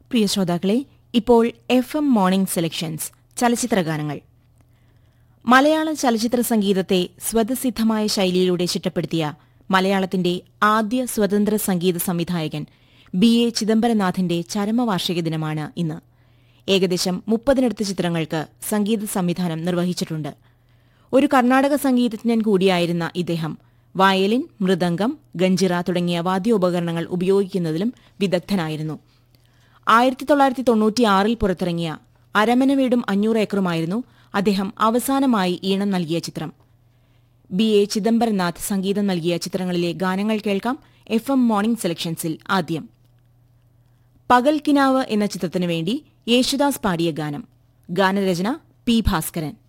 പ്രിയ ശ്രോതാക്കളെ ഇപ്പോൾ F M morning selections ചലച്ചിത്രഗാനങ്ങൾ മലയാള ചലച്ചിത്ര സംഗീതത്തെ സ്വതസിദ്ധമായ ശൈലിയിലൂടെ ചിട്ടപ്പെടുത്തിയ മലയാളത്തിന്റെ ആദ്യ സ്വതന്ത്ര സംഗീത സംവിധായകൻ ബി എ ചിദംബരനാഥിന്റെ ചരമവാർഷിക ദിനമാണ് ഇന്ന് ഏകദേശം മുപ്പതിനടുത്ത് ചിത്രങ്ങൾക്ക് സംഗീത സംവിധാനം നിർവഹിച്ചിട്ടുണ്ട് ഒരു കർണാടക സംഗീതജ്ഞൻ കൂടിയായിരുന്ന ഇദ്ദേഹം വയലിൻ മൃദംഗം ഗഞ്ചിറ തുടങ്ങിയ വാദ്യോപകരണങ്ങൾ ഉപയോഗിക്കുന്നതിലും വിദഗ്ധനായിരുന്നു ആയിരത്തി തൊള്ളായിരത്തി തൊണ്ണൂറ്റിയാറിൽ പുറത്തിറങ്ങിയ അരമന വീടും അഞ്ഞൂറ് ഏക്കറുമായിരുന്നു അദ്ദേഹം അവസാനമായി ഈണം നൽകിയ ചിത്രം ബി എ ചിദംബരനാഥ് സംഗീതം നൽകിയ ചിത്രങ്ങളിലെ ഗാനങ്ങൾ കേൾക്കാം എഫ് എം മോർണിംഗ് സെലക്ഷൻസിൽ ആദ്യം പകൽ കിനാവ് എന്ന ചിത്രത്തിനു വേണ്ടി യേശുദാസ് പാടിയ ഗാനം ഗാനരചന പി ഭാസ്കരൻ